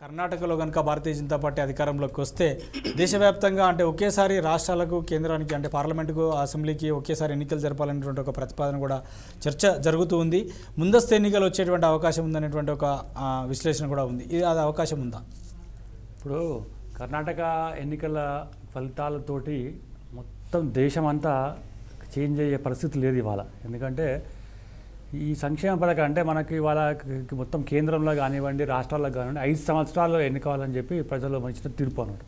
కర్ణాటకలో కనుక భారతీయ జనతా పార్టీ అధికారంలోకి వస్తే దేశవ్యాప్తంగా అంటే ఒకేసారి రాష్ట్రాలకు కేంద్రానికి అంటే పార్లమెంటుకు అసెంబ్లీకి ఒకేసారి ఎన్నికలు జరపాలనేటువంటి ఒక ప్రతిపాదన కూడా చర్చ జరుగుతూ ఉంది ముందస్తు ఎన్నికలు వచ్చేటువంటి అవకాశం ఉందనేటువంటి ఒక ఆ, విశ్లేషణ కూడా ఉంది ఇది అది అవకాశం ఉందా ఇప్పుడు కర్ణాటక ఎన్నికల ఫలితాలతోటి మొత్తం దేశం అంతా చేంజ్ అయ్యే పరిస్థితి లేదు ఇవాళ ఎందుకంటే ఈ సంక్షేమ పథకం అంటే మనకి ఇవాళ క- మొత్తం కేంద్రంలో కానివ్వండి రాష్ట్రాల్లో కానివ్వండి ఐదు సంవత్సరాలు ఎన్నుకోవాలని చెప్పి ప్రజలు మంచిన తీర్పు అన్నాడు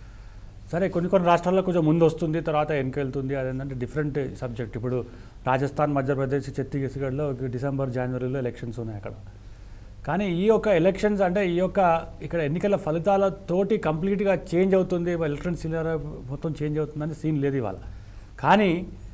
సరే కొన్ని కొన్ని రాష్ట్రాల్లో కొంచెం ముందు వస్తుంది తర్వాత వెనుక వెళ్తుంది అదేంటంటే డిఫరెంట్ సబ్జెక్ట్ ఇప్పుడు రాజస్థాన్ మధ్యప్రదేశ్ ఛత్తీస్గఢ్లో డిసెంబర్ జనవరిలో ఎలక్షన్స్ ఉన్నాయి అక్కడ కానీ ఈ యొక్క ఎలక్షన్స్ అంటే ఈ యొక్క ఇక్కడ ఎన్నికల ఫలితాలతోటి కంప్లీట్గా చేంజ్ అవుతుంది ఎలక్షన్ సీన్ మొత్తం చేంజ్ అవుతుందని సీన్ లేదు ఇవాళ కానీ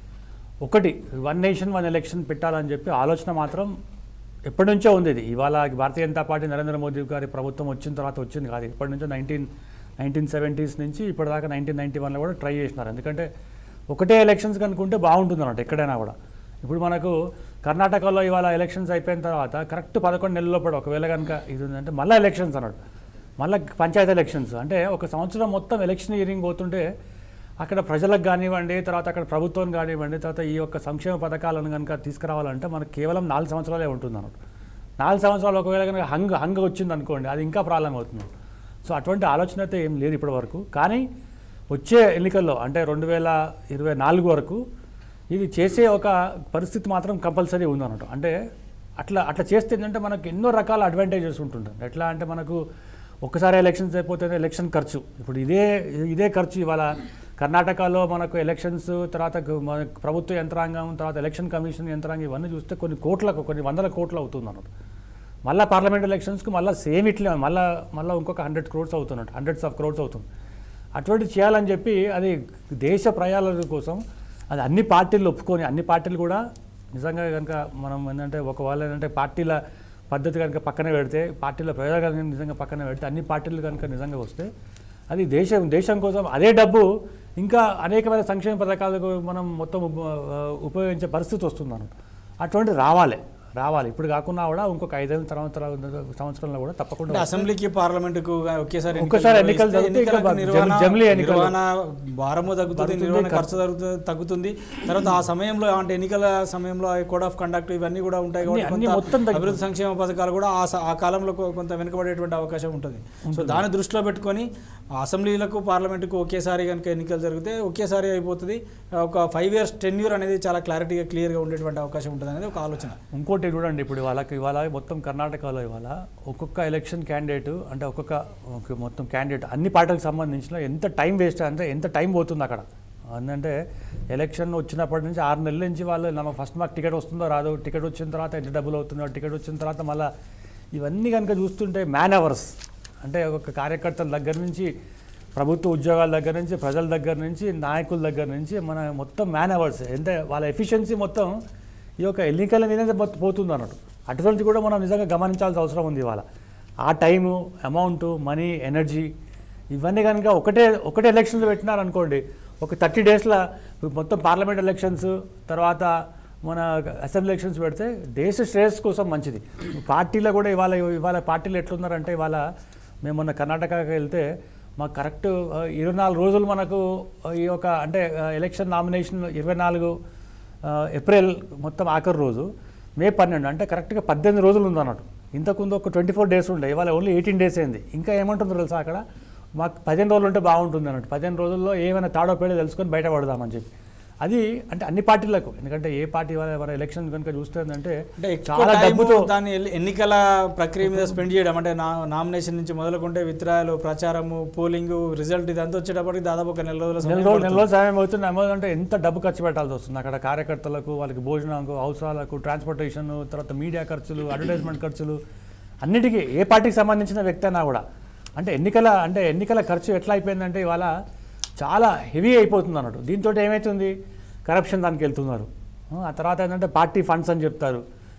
ఒకటి వన్ నేషన్ వన్ ఎలక్షన్ పెట్టాలని చెప్పి ఆలోచన మాత్రం ఎప్పటి నుంచో ఉంది ఇది ఇవాళ భారతీయ జనతా పార్టీ నరేంద్ర మోదీ గారి ప్రభుత్వం వచ్చిన తర్వాత వచ్చింది కాదు ఇప్పటి నుంచో నైన్టీన్ నైన్టీన్ సెవెంటీస్ నుంచి ఇప్పటిదాకా నైన్టీన్ నైన్టీ వన్లో కూడా ట్రై చేసినారు ఎందుకంటే ఒకటే ఎలక్షన్స్ కనుకుంటే బాగుంటుంది అన్నమాట ఎక్కడైనా కూడా ఇప్పుడు మనకు కర్ణాటకలో ఇవాళ ఎలక్షన్స్ అయిపోయిన తర్వాత కరెక్ట్ పదకొండు నెలల లోపల ఒకవేళ కనుక ఇది ఉందంటే మళ్ళీ ఎలక్షన్స్ అన్నాడు మళ్ళీ పంచాయతీ ఎలక్షన్స్ అంటే ఒక సంవత్సరం మొత్తం ఎలక్షన్ ఇయరింగ్ పోతుంటే అక్కడ ప్రజలకు కానివ్వండి తర్వాత అక్కడ ప్రభుత్వం కానివ్వండి తర్వాత ఈ యొక్క సంక్షేమ పథకాలను కనుక తీసుకురావాలంటే మనకు కేవలం నాలుగు సంవత్సరాలే ఉంటుంది అన్నట్టు నాలుగు సంవత్సరాలు ఒకవేళ కనుక హంగ్ హంగ్ వచ్చింది అనుకోండి అది ఇంకా ప్రాబ్లం అవుతుంది సో అటువంటి ఆలోచన అయితే ఏం లేదు ఇప్పటి వరకు కానీ వచ్చే ఎన్నికల్లో అంటే రెండు వేల ఇరవై నాలుగు వరకు ఇది చేసే ఒక పరిస్థితి మాత్రం కంపల్సరీ ఉందన్నట్టు అంటే అట్లా అట్లా చేస్తే ఏంటంటే మనకు ఎన్నో రకాల అడ్వాంటేజెస్ ఉంటుంటుంది ఎట్లా అంటే మనకు ఒక్కసారి ఎలక్షన్స్ అయిపోతే ఎలక్షన్ ఖర్చు ఇప్పుడు ఇదే ఇదే ఖర్చు ఇవాళ కర్ణాటకలో మనకు ఎలక్షన్స్ తర్వాత గు- మన ప్రభుత్వ యంత్రాంగం తర్వాత ఎలక్షన్ కమిషన్ యంత్రాంగం ఇవన్నీ చూస్తే కొన్ని కోట్లకు కొన్ని వందల కోట్లు అవుతుంది అన్నట్టు మళ్ళీ పార్లమెంట్ ఎలక్షన్స్కి మళ్ళీ సేమ్ ఇట్లే మళ్ళీ మళ్ళీ ఇంకొక హండ్రెడ్ క్రోడ్స్ అవుతున్నట్టు హండ్రెడ్స్ ఆఫ్ క్రోడ్స్ అవుతుంది అటువంటి చేయాలని చెప్పి అది దేశ ప్రయాణాల కోసం అది అన్ని పార్టీలు ఒప్పుకొని అన్ని పార్టీలు కూడా నిజంగా కనుక మనం ఏంటంటే ఒక వాళ్ళు ఏంటంటే పార్టీల పద్ధతి కనుక పక్కన పెడితే పార్టీల ప్రయోగాలు కనుక నిజంగా పక్కన పెడితే అన్ని పార్టీలు కనుక నిజంగా వస్తే అది దేశం దేశం కోసం అదే డబ్బు ఇంకా అనేకమైన సంక్షేమ పథకాలకు మనం మొత్తం ఉప- ఉపయోగించే పరిస్థితి వస్తుంది అన్నమాట అటువంటి రావాలి రావాలి ఇప్పుడు కాకుండా కూడా ఇంకొక ఐదేళ్ళ తర్వాత సంవత్సరంలో కూడా తప్పకుండా అంటే అసెంబ్లీకి పార్లమెంటుకు ఒకేసారి ఎన్నికలు ఒక్కసారి ఎన్నికలు నిర్వహిస్తే జరిగితే ఇక ఎన్నికలకు జమ్- నిర్వహణ జమిలీ ఎన్నికలు. నిర్వహణ భారము తగ్గుతుంది నిర్వహణ ఖర్చు తగ్గుతు- తగ్గుతుంది తర్వాత ఆ సమయంలో అంటే ఎన్నికల సమయంలో కోడ్ ఆఫ్ కండక్ట్ ఇవన్నీ కూడా ఉంటాయి కాబట్టి అన్ని కొంత మొత్తం తగ్గి- అభివృద్ధి సంక్షేమ పథకాలు కూడా ఆ స- ఆ కాలంలో కొ- కొంత వెనుకబడేటువంటి అవకాశం ఉంటుంది సో దాన్ని దృష్టిలో పెట్టుకొని ఆ అసెంబ్లీలకు పార్లమెంటుకు ఒకేసారి కనుక ఎన్నికలు జరిగితే ఒకేసారి అయిపోతుంది ఒక ఫైవ్ ఇయర్స్ టెన్ ఇయర్ అనేది చాలా క్లారిటీగా క్లియర్గా ఉండేటువంటి అవకాశం ఉంటుంది అనేది ఒక ఆలోచన ఇంకోటి చూడండి ఇప్పుడు వాళ్ళకి ఇవాళ మొత్తం కర్ణాటకలో ఇవాళ ఒక్కొక్క ఎలక్షన్ క్యాండిడేట్ అంటే ఒక్కొక్క ఒక మొత్తం క్యాండిడేట్ అన్ని పార్టీలకు సంబంధించిన ఎంత టైం వేస్ట్ అంటే ఎంత టైం పోతుంది అక్కడ ఎందుకంటే ఎలక్షన్ వచ్చినప్పటి నుంచి ఆరు నెలల నుంచి వాళ్ళు నమ్మ ఫస్ట్ మాకు టికెట్ వస్తుందో రాదో టికెట్ వచ్చిన తర్వాత ఎంత డబ్బులు అవుతుందో టికెట్ వచ్చిన తర్వాత మళ్ళీ ఇవన్నీ కనుక చూస్తుంటే మ్యాన్ అవర్స్ అంటే ఒక కార్యకర్తల దగ్గర నుంచి ప్రభుత్వ ఉద్యోగాల దగ్గర నుంచి ప్రజల దగ్గర నుంచి నాయకుల దగ్గర నుంచి మన మొత్తం మ్యాన్ అవర్స్ ఎంత వాళ్ళ ఎఫిషియన్సీ మొత్తం ఈ యొక్క ఎన్నికల మీదనే మొత్తం పోతుంది అన్నట్టు అటువంటి కూడా మనం నిజంగా గమనించాల్సిన అవసరం ఉంది ఇవాళ ఆ టైము అమౌంట్ మనీ ఎనర్జీ ఇవన్నీ కనుక ఒకటే ఒకటే ఎలక్షన్లు పెట్టినారనుకోండి ఒక థర్టీ డేస్లో మొత్తం పార్లమెంట్ ఎలక్షన్స్ తర్వాత మన అసెంబ్లీ ఎలక్షన్స్ పెడితే దేశ శ్రేయస్ కోసం మంచిది పార్టీలో కూడా ఇవాళ ఇవాళ పార్టీలు ఎట్లున్నారంటే ఇవాళ మేము మొన్న కర్ణాటకకి వెళ్తే మాకు కరెక్ట్ ఆ, ఇరవై నాలుగు రోజులు మనకు ఆ, ఈ యొక్క అంటే ఆ, ఎలక్షన్ నామినేషన్ ఇరవై నాలుగు ఆ, ఏప్రిల్ మొత్తం ఆఖరి రోజు మే పన్నెండు అంటే కరెక్ట్గా పద్దెనిమిది రోజులు ఉంది అన్నట్టు ఇంతకుముందు ఒక ట్వంటీ ఫోర్ డేస్ ఉండే ఇవాళ ఓన్లీ ఎయిటీన్ డేస్ అయింది ఇంకా ఏమంటుందో తెలుసా అక్కడ మాకు పదిహేను రోజులు ఉంటే బాగుంటుంది అన్నట్టు పదిహేను రోజుల్లో ఏమైనా తాడో పేడో తెలుసుకొని బయట పడదామని చెప్పి అది అంటే అన్ని పార్టీలకు ఎందుకంటే ఏ పార్టీ వాళ్ళ మన ఎలక్షన్ కనుక చూస్తే ఏంటంటే అంటే ఎక్కువ చాలా టైము డబ్బుతో దాన్ని ఎల్లి- ఎన్నికల ప్రక్రియ మీద స్పెండ్ చేయడం అంటే నా నామినేషన్ నుంచి మొదలుకుంటే విత్రాయాలు ప్రచారము పోలింగ్ రిజల్ట్ ఇదంతా వచ్చేటప్పటికి దాదాపు ఒక నెల రోజుల నెల సమయం రోజులు నెల పడుతుంది. రోజులు సమయం అవుతుంది అమౌంట్ అంటే ఎంత డబ్బు ఖర్చు పెట్టాల్సి వస్తుంది అక్కడ కార్యకర్తలకు వాళ్ళకి భోజనాలకు అవసరాలకు ట్రాన్స్పోర్టేషన్ తర్వాత మీడియా ఖర్చులు అడ్వర్టైజ్మెంట్ ఖర్చులు అన్నిటికీ ఏ పార్టీకి సంబంధించిన వ్యక్తి అయినా కూడా అంటే ఎన్నికల అంటే ఎన్నికల ఖర్చు ఎట్లా అయిపోయిందంటే ఇవాళ చాలా హెవీ అయిపోతుంది అన్నట్టు దీంతో ఏమవుతుంది కరప్షన్ దానికి వెళ్తున్నారు ఆ తర్వాత ఏంటంటే పార్టీ ఫండ్స్ అని చెప్తారు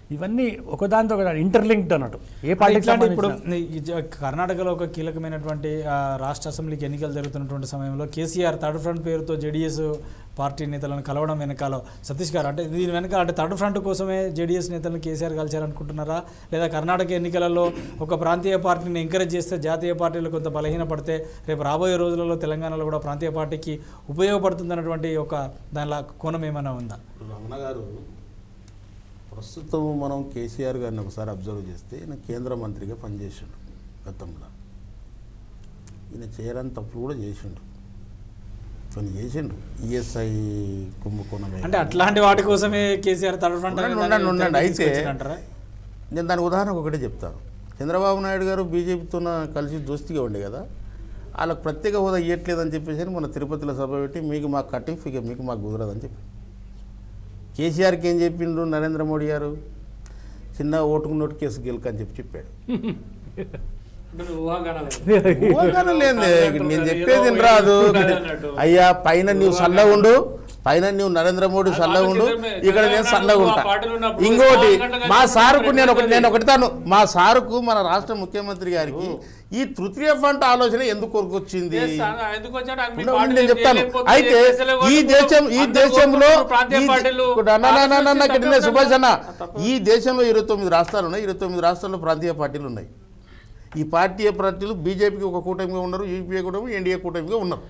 ఇవన్నీ ఒకదానితో ఒకదాని ఇంటర్లింక్డ్ అన్నట్టు ఏ పార్టీకి ఇట్లాంటి ఇప్పుడు సంబంధించిన- ఈ జ- కర్ణాటకలో ఒక కీలకమైనటువంటి ఆ, రాష్ట్ర అసెంబ్లీకి ఎన్నికలు జరుగుతున్నటువంటి సమయంలో కేసీఆర్ థర్డ్ ఫ్రంట్ పేరుతో జేడీఎస్ పార్టీ నేతలను కలవడం వెనకాల సతీష్ గారు అంటే దీని వెనక అంటే థర్డ్ ఫ్రంట్ కోసమే జేడీఎస్ నేతలను కేసీఆర్ కలిశారనుకుంటున్నారా లేదా కర్ణాటక ఎన్నికలలో ఒక ప్రాంతీయ పార్టీని ఎంకరేజ్ చేస్తే జాతీయ పార్టీలు కొంత బలహీనపడితే రేపు రాబోయే రోజులలో తెలంగాణలో కూడా ప్రాంతీయ పార్టీకి ఉపయోగపడుతుందన్నటువంటి ఒక దానిలో కోణం ఏమైనా ఉందా రమణ గారు ప్రస్తుతం మనం కేసీఆర్ గారిని ఒకసారి అబ్జర్వ్ చేస్తే ఈయన కేంద్ర మంత్రిగా పనిచేసిండు గతంలో ఈయన చేయరాని తప్పులు కూడా చేసిండు కొన్ని చేసిండు ఈఎస్ఐ కుంభకోణం అంటే అట్లాంటి వాటి కోసమే కేసీఆర్ థర్డ్ ఫ్రంట్ ఉండండి, అనేది ఉండండి, ఉండండి. తెరపైకి అయితే- తీసుకొచ్చిండంటారా? నేను దానికి ఉదాహరణ ఒకటే చెప్తాను చంద్రబాబు నాయుడు గారు బీజేపీతో కలిసి దోస్తిగా ఉండే కదా వాళ్ళకి ప్రత్యేక హోదా ఇవ్వట్లేదని చెప్పేసి మన తిరుపతిలో సభ పెట్టి మీకు మాకు కట్టింగ్ ఇక మీకు మాకు కుదరదని చెప్పి కేసీఆర్కి ఏం చెప్పిండ్రు నరేంద్ర మోడీ గారు చిన్న ఓటుకు నోటు కేసు గెలుకని చెప్పి చెప్పాడు ఊహగానం లేదే. నేను చెప్పేది రాదు అయ్యా పైన నీవు సల్లగా ఉండు పైన నువ్వు నరేంద్ర మోడీ సల్లగా ఉండు ఇక్కడ నేను సల్లగా ఉంటా ఇంకోటి మా సారుకు నేను ఒకటి నేను ఒకటి తాను మా సారుకు మన రాష్ట్ర ముఖ్యమంత్రి గారికి ఈ తృతీయ ఫండ్ ఆలోచన ఎందుకు కొరకొచ్చింది ఎందుకు వచ్చాడు ఆయన మీ ఉండవు, పార్టీలు నేను ఏం చెప్తాను చేయలేకపోతే అయితే ఏం చేస్తలేవు ఈ వాళ్ళు దేశం ఈ అందరూ దేశంలో కోరుకుంటున్నారు ప్రాంతీయ ఈ- పార్టీలు ఇప్పుడు అన్న, అన్న, అన్న, అన్న, ఇక్కడ నేను సుభాష్ అన్న తప్ప- ఈ దేశంలో ఇరవై తొమ్మిది రాష్ట్రాలు ఉన్నాయి ఇరవై తొమ్మిది రాష్ట్రాల్లో ప్రాంతీయ పార్టీలు ఉన్నాయి ఈ ప్రాంతీయ పార్టీలు బీజేపీకి ఒక కూటమిగా ఉన్నారు యూపీఏ కూటమి ఎన్డీఏ కూటమిగా ఉన్నారు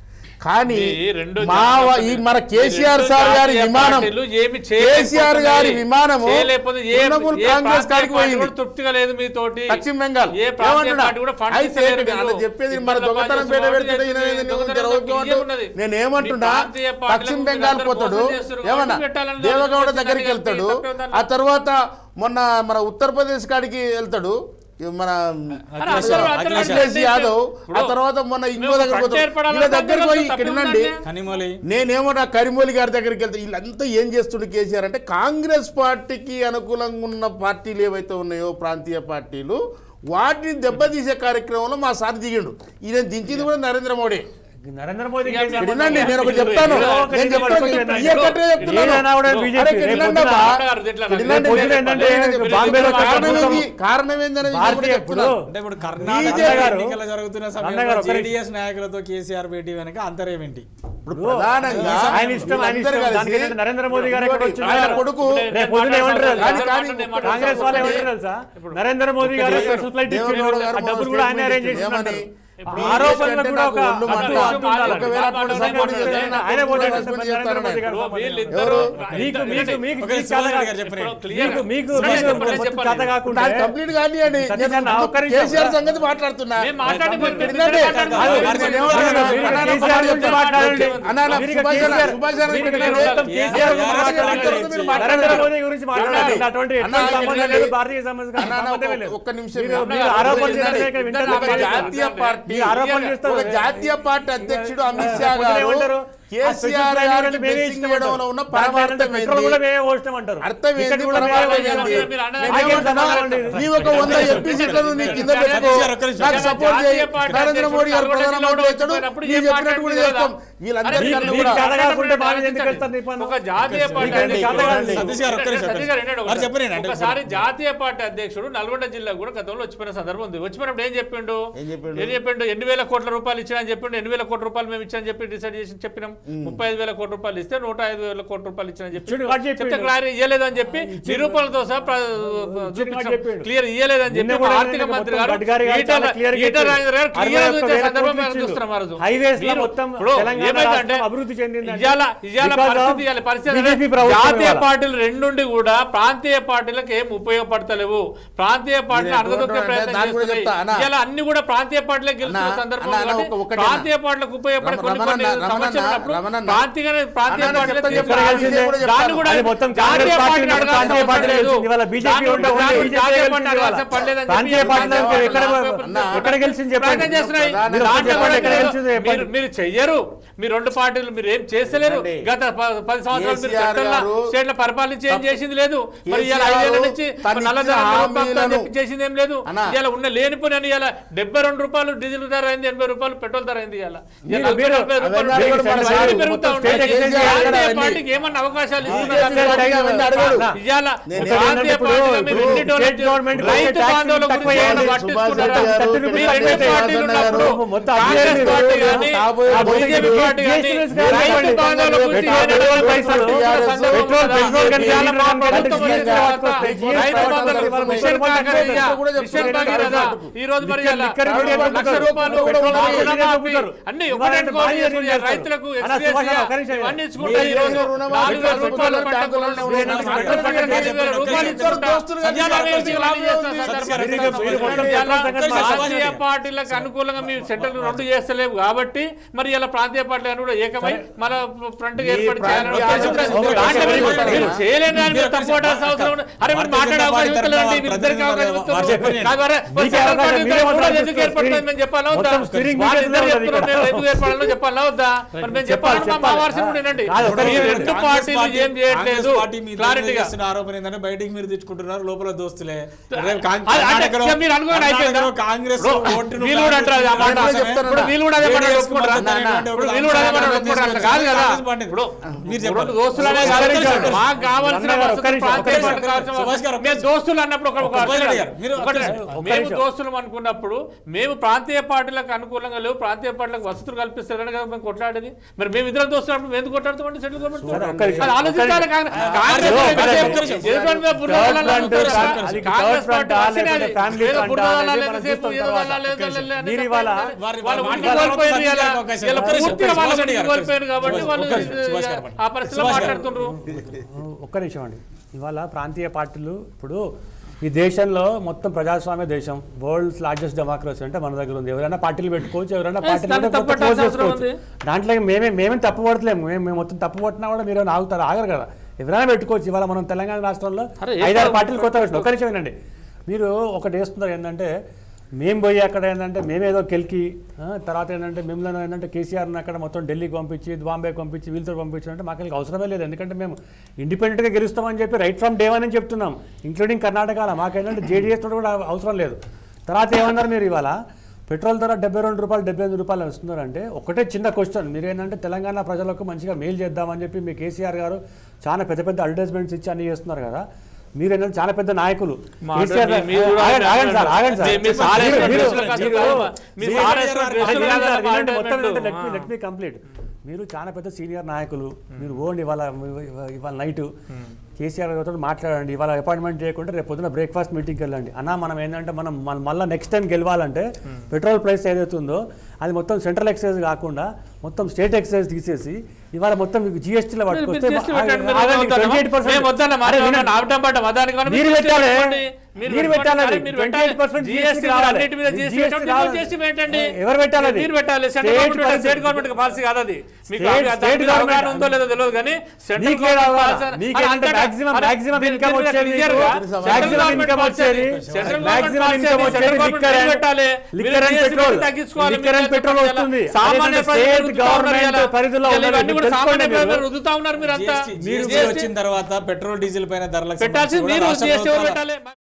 కానీ ఈ రెండు మా వా- ఈ మన కేసీఆర్ సార్ గారి జాతీయ విమానం పార్టీలు ఏమి చేయలేకపోతున్నాయి. కేసీఆర్ గారి విమానము చేయలేకపోతే ఏ- తృణమూల్ ఏ కాంగ్రెస్ ప్రాంతీయ కాడికి పార్టీ పోయింది కూడా తృప్తిగా లేదు మీతోటి పశ్చిమ బెంగాల్ ఏ ప్రాంతీయ ఏమంటున్నా? పార్టీ కూడా ఫండ్ అయితే ఇస్తలేరు ఏంటి? మీరు. అలా చెప్పేది మన ఇబ్బందులు దొంగతనం పాలు పేట చేస్తున్నారు. పెడుతుంటే ఈయన దొంగతనం ఏంది? దొంగతనం జరగదు దొంగతనం అంటూ. ఉన్నది. నేను ఏమంటున్నా మీ ప్రాంతీయ పార్టీలకు పశ్చిమ మీరు బెంగాల్ అందరూ పోతాడు మోసం చేస్తున్నారు. ఏమన్నా ఓట్లు పెట్టాలని దేవగౌడ ఆలోచన దగ్గరికి చేస్తున్నారు. వెళ్తాడు తప్పే ఉందన్న. ఆ తర్వాత మొన్న మన ఉత్తరప్రదేశ్ కాడికి వెళ్తాడు ఈ మన అరే అసలు అతను అఖిలేష్ అంటే యాదవ్ ఆ ఇప్పుడు తర్వాత మొన్న ఇంకో మేము దగ్గర ఫ్రంట్ పోతాడు ఏర్పడాలని వీళ్ళ దగ్గరికి పోయి తప్పే ఇక్కడ ఉందంటే? వినండి కనిమోలి నేనేమో నా కరిమోలి గారి దగ్గరికి వెళ్తే వీళ్ళంతా ఏం చేస్తుండే కేసీఆర్ అంటే కాంగ్రెస్ పార్టీకి అనుకూలంగా ఉన్న పార్టీలు ఏవైతే ఉన్నాయో ప్రాంతీయ పార్టీలు వాటిని దెబ్బతీసే కార్యక్రమంలో మా సార్ దిగిండు ఈయన దించింది కూడా నరేంద్ర మోడీ నరేంద్ర మోదీ ఇక కేసీఆర్ మీరు వినండి నేను ఒకటి చెప్తాను ఏదో ఒకటి నేను చెప్తాను చెప్పండి. ఇప్పుడు ఈ ఒక్కటే చెప్తున్నాను. ఏదైనా కూడా అరే, బీజేపీ ఇక్కడ రేపు వినండి అబ్బా. పొద్దున ఇక్కడ వినండి. రేపు పొద్దున ఏంటంటే నేను బాంబేలో కారణం ప్రభుత్వం- ఏంది? కారణం ఏందనేది నేను భారతీయ కూడా చెప్తున్నాను. ఇప్పుడు అంటే ఇప్పుడు BJP కర్ణాటక గారు- ఎన్నికలు జరుగుతున్న అన్నగారు సమయంలో ఒక్క నిమిషం. జేడీఎస్ నాయకులతో కేసీఆర్ భేటీ వెనక అంతర్యం ఏంటి ఇప్పుడు ప్రధానంగా ఆయన ఇష్టం, ఆయన వీళ్ళందరూ ఇష్టం. కలిసి దానికి ఏంటంటే నరేంద్ర మోదీ గారు ఎక్కడ ఇంకోటి, వచ్చినా ఆయన కొడుకు రేపు పొద్దున ఏమంటారు తెలుసా? కానీ- కానీ కాంగ్రెస్ వాళ్ళు ఏమంటారు తెలుసా నరేంద్ర మోదీ గారు స్పెషల్ ఫ్లైట్ ఇచ్చారు దేవగౌడ గారు ఆ డబ్బులు కూడా ఆయన అరేంజ్ చేసి ఏమని? ఆరోపణలకు కూడా ఒక ఒళ్ళు మంట. హద్దు హద్దు ఉండాలి. ఒకవేళ అటువంటి సపోర్ట్ చేస్తే ఆయన పోటీ చేస్తే సస్పెండ్ నరేంద్ర చేస్తారని. మోదీ గారు ఇప్పుడు సంబంధం లేదు. వీళ్ళిద్దరూ మీకు మీకు మీకు ఒకరే మీకు సుభాష్ చేత గారు చెప్పండి. కాకుండా- clear గా- మీకు మీకు సరే, మీకు చెప్పండి, కొంచెం చెప్పండి. చేత కాకుండా నాకు కంప్లీట్ కానివ్వండి సతీష్ అన్న, నేను ఒక్క నిమిషం. కేసీఆర్ సంగతి మాట్లాడుతున్నా మేము మాట్లాడి మీరు వినండి. ఇద్దరు మాట్లాడండి. కాదు, వారు నేను చెప్పండి. ఏమన్నా మీరు అన్నా, అన్నా, కేసీఆర్ గురించి అన్నా, మాట్లాడండి. అన్నా, అన్నా, మీరు సుభాష్ అన్న, కేసీఆర్ సుభాష్ అన్న మీరు ఇక్కడ కేసీఆర్ వినండి. కేసీఆర్ గురించి కేసీఆర్ మాట్లాడండి. గురించి నరేంద్ర మోదీ గురించి మాట్లాడండి అన్నా, అటువంటి అన్నా, ఎటువంటి సంబంధం వినండి. లేదు భారతీయ సంబంధం అన్నా, అన్నా, సంబంధమే ఒక్క- లేదు. ఒక్క నిమిషం మీరు- వినండి. మీరు ఆరోపణ వినండి. చేస్తే ఇక్కడ వింటారు ఒక తప్ప జాతీయ పార్టీ మీరు ఆరోపణ చేస్తారు. ఒక జాతీయ పార్టీ అధ్యక్షుడు అమిత్ షా పొద్దున గారు ఏమంటారు? ఆ స్పెషల్ కేసీఆర్ ఫ్లైట్ గారికి అంటే మేమే blessing ఇష్టం ఇవ్వడంలో అంటారు. ఉన్న దాంట్లో పరమార్థం ఏంటంటే పెట్రోల్ ఏంది? కూడా మేమే పోస్తాం అంటారు అర్థం టికెట్ ఏంది కూడా మేమే పరమార్థం పోస్తాం ఏంది? మీరు అన్నది నేను నాకేం ఏమంటున్నా? సంబంధం లేదు. నీ ఒక వంద ఎంపీ సీట్లను నీ కింద పెట్టుకో కేసీఆర్ ఒక్క నిమిషం. నాకు సపోర్ట్ చేయి జాతీయ పార్టీ నరేంద్ర మోడీ గారు అధ్యక్షుడు ప్రధానమంత్రి నరేంద్ర అవుతాడు మోడీ నీ ఏం చెప్పినట్టు కూడా మాట్లాడుతున్నారు చేస్తాం కదా? వీళ్ళందరికీ అరే, కూడా మీకు చేత కాకుంటే బాగా ఎందుకు వెళ్తారు నీ పన్ను? ఒక జాతీయ పార్టీ మీకు అధ్యక్షుడు- చేత కాదు. సతీష్ గారు ఒక్క నిమిషం. సతీష్ గారు వినండి వారు చెప్పండి, అంటే ఒకసారి జాతీయ పార్టీ అధ్యక్షుడు నల్గొండ జిల్లా కూడా గతంలో వచ్చిపోయిన సందర్భం ఉంది వచ్చిపోయినప్పుడు ఏం చెప్పిండు ఏం చెప్పిండు? ఏం చెప్పిండు ఎన్ని వేల కోట్ల రూపాయలు ఇచ్చినా అని చెప్పిండు ఎన్ని వేల కోట్ల రూపాయలు మేము ఇచ్చాని చెప్పి డిసైడ్ చేసి చెప్పినాం ముప్పై ఐదు వేల కోట్ల రూపాయలు ఇస్తే నూట ఐదు వేల కోట్ల రూపాయలు ఇచ్చిన చెప్పి ఇచ్చిండు, వాడు చెప్పిండు. చెప్తే క్లారిటీ ఇయ్యలేదని చెప్పి నిరూపణలతో సహా ప్ర- ఇచ్చిండు, వాడు చూపించాం చెప్పిండు. క్లియర్ ఇయ్యలేదని చెప్పి నిన్న కూడా ఆర్థిక నిన్న మంత్రి మొత్తం గారు గడ్కరీ గారు ఈటల చాలా clear గా ఈటల చెప్పారు. రాజేంద్ర గారు అరవై clear గా ఒక్క చూపించే వేల సందర్భం కోట్లు మనం ఇచ్చిండు. చూస్తున్నాం ఆ రోజు. హైవేస్ లో మీరు- మొత్తం ఇప్పుడు తెలంగాణ ఏమైందంటే రాష్ట్రం అభివృద్ధి చెందిందంటే ఇవాళ ఇవాళ because of పరిస్థితి ఇవాళ పరిస్థితి BJP అంటే ప్రభుత్వం జాతీయ ఇవాళ. పార్టీలు రెండుండి కూడా ప్రాంతీయ పార్టీలకు ఏం ఉపయోగపడతలేవు ప్రాంతీయ పార్టీలు మీరు అణగదొక్కే ఎటువంటి ప్రయత్నం దాని గురించి చేస్తున్నాయి చెప్తా, అన్నా. ఇవాళ అన్ని కూడా ప్రాంతీయ పార్టీలకు గెలుస్తున్న అన్నా, సందర్భం అన్నా, అన్నా, కాబట్టి ఒక- ఒకటి ప్రాంతీయ అన్నా. పార్టీలకు ఉపయోగపడే కొన్ని రమణ కొన్ని అన్న, రమణ సమస్యలు అన్న, ఉన్నప్పుడు రమణ అన్న. ప్రాంతీయ ప్రాంతీయ అన్నా, పార్టీలకు చెప్తా, చెప్తా, తీసుకురావాలి. విషయం కూడా చెప్తాను. దాన్ని కూడా అది మొత్తం జాతీయ కాంగ్రెస్ పార్టీ పార్టీని ఉన్నప్పుడు అడగాల్సిన ప్రాంతీయ అవసరం పార్టీ లేదు. గెలిచింది. ఇవాళ బీజేపీ దాన్ని ఉంటే కూడా ఉండే జాతీయ బీజేపీ పార్టీని గెలిచింది అడగాల్సిన ఇవాళ. పని లేదని చెప్పి ప్రాంతీయ పార్టీలు అంటే ఎక్కడ అన్నా, ఎక్కడ గెలిచింది చెప్పండి ప్రయత్నం చేస్తున్నాయి. మీరు దాంట్లో చెప్పండి, కూడా ఎక్కడ మీరు- గెలిచింది చెప్పండి. మీరు- మీరు చెయ్యరు మీ రెండు పార్టీలు మీరు ఏం చేస్తలేరు చూడండి. గత ప- పది సంవత్సరాలు మీరు కేసీఆర్ సెంట్రల్ గారు స్టేట్ల పరిపాలించి ఏం తప్ప- చేసింది లేదు మరి ఇలా కేసీఆర్ ఐదేళ్ల నుంచి తను నల్ల ఇచ్చిన ధర నిరుపేద అని హామీలను- చెప్పి చేసింది ఏం లేదు అన్నా. ఇలా ఉన్న లేనిపోయిన ఇలా డెబ్బై రెండు రూపాయలు డీజిల్ ధర అయింది ఎనభై రూపాయలు పెట్రోల్ ధర అయింది ఇలా మీరు- మీరు- నలభై రూపాయలు అవన్నీ కూడా మన పెట్రోల్ సైడ్ రేట్లు పెరుగుతా మొత్తం ఉంటాయి. state exchange చేయాలి కదా ప్రాంతీయ అవన్నీ. పార్టీకి ఏమన్నా అవకాశాలు కేసీఆర్ ఇస్తున్నారు పార్టీ అవన్నీ అడగడు. ఇవాళ నేను ప్రాంతీయ ఇప్పుడు పార్టీగా మీరు ఇప్పుడు ఎన్ని డోలు- స్టేట్ గవర్నమెంట్ రైతు ట్యాక్స్ బాంధవుల తక్కువ గురించి ఏమైనా చేయాలి. సుభాష్ పట్టించుకున్నారా? రెడ్డి గారు, మీరు కిరణ్ రెండు రెడ్డి పార్టీలు గారు, ఉన్నప్పుడు మొత్తం కాంగ్రెస్ అభివృద్ధి పార్టీ మీరు కానీ కాబోయే ఆ రోజులు బీజేపీ పార్టీ కానీ GST రైతు బాంధవుల గురించి పెట్రోల్, ఏమైనా పెట్రోల్ పట్టించుకున్న ప్రైస్, సందర్భం పెట్రోల్, ఉందా? పెట్రోల్ కానీ ఇవాళ మా చాలా ప్రభుత్వం వచ్చిన మంది తర్వాత GST రైతు బంధువులకు పెట్రోల్ మిషన్ పెట్రోల్ కాకరయ్య, కూడా చెప్తున్నారు. మిషన్ భగీరథ, ఈ రోజు మరి లిక్కర్- ఇలా లిక్కర్ కూడా లక్ష చెప్తున్నారు. రూపాయలు పెట్రోల్ కూడా రుణమాఫీ, చెప్తున్నారు. అన్ని ఇవాళ ఒకటే అంటే కోటి భారీ చేసుకుని చేస్తారు. రైతులకు అన్న, ఎక్స్ప్రెస్ సుభాష్ అన్న, ఒక్క నిమిషం. ఇవన్నీ ఇచ్చుకుంటే ఈ రోజు రుణమాఫీ నాలుగు వేల కాదు, రూపాయలు పెట్రోల్ పంట ట్యాంకులు కొనుగోలు ఉన్నాయి. చేస్తున్నారు. పెట్రోల్ పంట ట్యాంకులు ఐదు వేల రూపాయలు ఇద్దరు ఇచ్చుకుంటా. దోస్తులు కలిసి ఇవాళ మేము కలిసి ఇలా చేస్తాం కలిసి సార్. మీరు ఇక- మీరు మొత్తం ఇవాళ పెట్రోల్ సంగతి మాట్లాడండి. ప్రాంతీయ పార్టీలకు అనుకూలంగా మీ సెంటర్ రెండు చేస్తలేవు కాబట్టి మరి ఇలా ప్రాంతీయ పార్టీలు కూడా ఏకమై మన ఫ్రంట్ ఏర్పాటు చేయాలని ప్రాంతీయ ఉద్దేశం పార్టీలు దాంట్లో మీరు- ఒకటే మీరు చేయలేని అని మీరు తప్పు పట్టాల్సిన అవసరం ఉండదు. అరే మీరు మాట్లాడే అవకాశం ఇస్తలేదండి మీరు ఇద్దరికి అవకాశం ఇస్తున్నారు. కాదు అరే, మరి మీకే సెంట్రల్ అవకాశం, పార్టీ మీరే కూడా మాట్లాడాలి. ఎందుకు ఏర్పడుతుంది మేము చెప్పాలా వద్దా మొత్తం స్టీరింగ్ వాళ్ళు మీకే ఇద్దరు ఉన్నది చెప్తున్నారు, ఇక్కడ. మేము ఎందుకు ఏర్పడాలో చెప్పాలా వద్దా మరి మేము చెప్పాలి మా చెప్పాలి. వారసులు కూడా వినండి కాదు, ఒక్క మీరు నిమిషం. రెండు కాంగ్రెస్ పార్టీలు పార్టీ- ఏం చేయట్లేదు కాంగ్రెస్ పార్టీ మీ ఇద్దరి మీద క్లారిటీగా చేస్తున్న ఆరోపణ ఏంటంటే బయటికి మీరు తెచ్చుకుంటున్నారు లోపల దోస్తులే రేపు కాంగ్- అది- అంటే కర్ణాటకలో- మీరు అనుకోని అయిపోయిందా? కర్ణాటకలో కాంగ్రెస్ ఇప్పుడు ఓటును వీళ్ళు కూడా అంటారు ఆ మాట. కాంగ్రెస్ చెప్తారు ఇప్పుడు వీళ్ళు కూడా అదే మాట JDS ఒప్పుకుంటారా? మద్దతు అనేటువంటి ఇప్పుడు ఒక వీళ్ళు కూడా అదే మాట అంశాన్ని ఒప్పుకుంటారా? అట్లా కాదు కదా కాంగ్రెస్ పార్టీ. ఇప్పుడు మీరు రెండు చెప్పండి. దోస్తులనే సుభాష్ కాదు గారు, కదా. మాకు కావాల్సిన అన్న గారు, ఒక్క వసతులు నిమిషం, ఒక్క ప్రాంతీయ నిమిషం. పట్ల కావాల్సిన సుభాష్ గారు, వసతులు. మేము దోస్తులు అన్నప్పుడు ఒక- ఒక సుభాష్ ఒకటి గారు, మీరు ఒక్క ఒకటి. నిమిషం, ఒక్క మేము నిమిషం. దోస్తులం అనుకున్నప్పుడు మేము ప్రాంతీయ పార్టీలకు అనుకూలంగా లేవు ప్రాంతీయ పార్టీలకు వసతులు కల్పిస్తారని కదా మేము కొట్లాడేది మరి మేము ఇద్దరం దోస్తులు అన్నప్పుడు మేము ఎందుకు కొట్లాడుతామండి సెంట్రల్ సరే, ఒక్క గవర్నమెంట్ నిమిషం. అది ఆలోచించాలి కాంగ్రెస్ కాంగ్రెస్ ఒక్క ఎంతసేపు నిమిషం. ఎదుటి మీద బుర్ర థర్డ్ వదలాలని ఫ్రంట్, చూస్తారా? అది కాంగ్రెస్ థర్డ్ పార్టీ ఫ్రంట్ వచ్చినది. లేకపోతే ఫ్యామిలీ ఏదో ఫ్రంట్ బుర్ర వదలాలి, అనేది మనం ఎంతసేపు చూస్తాం ఏదో తర్వాత. వదలాలి, ఏదో వదలాలి అని మీరు ఇవాళ- చెప్పాలి. వారి- వాళ్ళు వారి ఉనికి మాటలు కోల్పోయారు తర్వాత ఇలా. అవకాశం. ఇలా ఒక్క నిమిషం, పూర్తిగా సుభాష్ వాళ్ళు రెడ్డి గారు, ఉనికి కోల్పోయారు కాబట్టి వాళ్ళు ఒక్క నిమిషం, సుభాష్ గారు ఆ పరిస్థితిలో సుభాష్ గారు. మాట్లాడుతున్నారు ఒక్క నిమిషం అండి ఇవాళ ప్రాంతీయ పార్టీలు ఇప్పుడు ఈ దేశంలో మొత్తం ప్రజాస్వామ్య దేశం వరల్డ్స్ లార్జెస్ట్ డెమోక్రసీ అంటే మన దగ్గర ఉంది ఎవరైనా పార్టీలు పెట్టుకోవచ్చు ఎవరైనా Yes, పార్టీలు దాన్ని పెట్టుకోవచ్చు, తప్పట్టాల్సిన close అవసరం చేసుకోవచ్చు. దాంట్లో మేమే మేమేం తప్పు పడట్లేము మేము మేము మొత్తం తప్పు పట్టినా కూడా మీరు ఏమైనా ఆగుతారు ఆగరు కదా ఎవరైనా పెట్టుకోవచ్చు ఇవాళ మనం తెలంగాణ రాష్ట్రంలో అరే, ఏ ఐదారు పా- పార్టీలు కొత్త వచ్చినాయి ఒక్క నిమిషం వినండి మీరు ఒకటి వేస్తున్నారు ఏంటంటే మేము పోయి అక్కడ ఏంటంటే మేమేదో కెలికి ఆ, తర్వాత ఏంటంటే మిమ్మల్ని ఏంటంటే కేసీఆర్ని అక్కడ మొత్తం ఢిల్లీకి పంపించి బాంబేకి పంపించి వీళ్ళతో పంపించడం అంటే మాకు అవసరమే లేదు ఎందుకంటే మేము ఇండిపెండెంట్గా గెలుస్తామని చెప్పి రైట్ ఫ్రమ్ డే వన్ అని చెప్తున్నాం ఇంక్లూడింగ్ కర్ణాటకలో మాకేంటంటే జేడీఎస్ తోటి కూడా అవసరం లేదు తర్వాత ఏమన్నారు మీరు ఇవాళ పెట్రోల్ ధర డెబ్బై రెండు రూపాయలు డెబ్బై ఎనిమిది రూపాయలు వస్తున్నారంటే ఒకటే చిన్న క్వశ్చన్ మీరు ఏంటంటే తెలంగాణ ప్రజలకు మంచిగా మెయిల్ చేద్దామని చెప్పి మీ కేసీఆర్ గారు చాలా పెద్ద పెద్ద అడ్వర్టైజ్మెంట్స్ ఇచ్చి అన్ని చేస్తున్నారు కదా మీరు ఏంటంటే చాలా పెద్ద నాయకులు మా కేసీఆర్ మీ- మీరు కూడా ఆగండి, ఆగండి సార్ ఆగండి సార్ మీ- మీ సార్ మీరు- వేసిన మీరు- డ్రెస్సులు కాదు మీరు- కాదు. మీ మీరు- సార్ వేసిన అదే డ్రెస్సులు వినండి కాదు సార్, వినండి, మొత్తం అపాయింట్మెంట్. వినండి, let me- let me complete. మీరు చాలా పెద్ద సీనియర్ నాయకులు మీరు ఓండి ఇవాళ ఇవాళ నైట్ కేసీఆర్ గారితో మాట్లాడండి ఇవాళ అపాయింట్మెంట్ చేయకుండా రేపు పొద్దున బ్రేక్ఫాస్ట్ మీటింగ్కి వెళ్ళండి అన్న మనం ఏంటంటే మనం మన- మళ్ళీ నెక్స్ట్ టైం గెలవాలంటే పెట్రోల్ ప్రైస్ ఏదైతే ఉందో అది మొత్తం సెంట్రల్ ఎక్సైజ్ కాకుండా మొత్తం స్టేట్ ఎక్సైజ్ తీసేసి ఇవాళ మొత్తం మీకు జిఎస్టీలో మీరు పట్టుకొస్తే GST పెట్టండి, మీరు ఆగండి, వద్దన్నా? 28% మేము వద్దన్నా, అరే మాట్లాడమన్నా, వినండి. ఆపటం పట్టం, అదానికి కానీ మీరు మీరు పెట్టాలి. పెట్టుకోండి. మీరు మీరు పెట్టుకోండి. పెట్టాలి. అరే మీరు పెట్టాలి. 28% GST రావాలి. అన్నిటి మీద GST GST పెట్టండి, రావాలి. మీరు GST పెట్టండి. ఎవరు పెట్టాలి అది? మీరు పెట్టాలి central State government policy. State government policy కాదు అది మీకు State- దాని state మీద అవగాహన government. ఉందో లేదో తెలియదు కానీ సెంట్రల్ మీకే రావాలా? పాలసీ- మీకేంటే అరే అంతటా- maximum- అరే maximum దీని- income దీని మీద వచ్చేది clear మీకు. గా maximum సెంట్రల్ income గవర్నమెంట్ వచ్చేది. Policy, central maximum government policy income అది, సెంట్రల్ వచ్చేది గవర్నమెంట్ liquor and- పెట్టాలి. liquor మీరు and GST petrol. తగ్గించుకోవాలి. liquor and మీరు petrol చెప్పండి వస్తుంది. ఇలా. సామాన్య అదేంటంటే ప్రజలు state రుద్దుతా ఉన్నారు government ఇలా. పరిధిలో ఇలా ఉన్నది. ఇవన్నీ కూడా తెలుసుకోండి సామాన్య మీరు. ప్రజలు రుద్దుతా ఉన్నారు మీరు అంతా GST మీరు GST వచ్చిన తర్వాత పెట్రోల్ డీజిల్ పైన ధరలకు పెట్టాల్సింది సంబంధించి మీరు కూడా రాష్ట్ర GST ఎవరు ప్రభుత్వాల- పెట్టాలి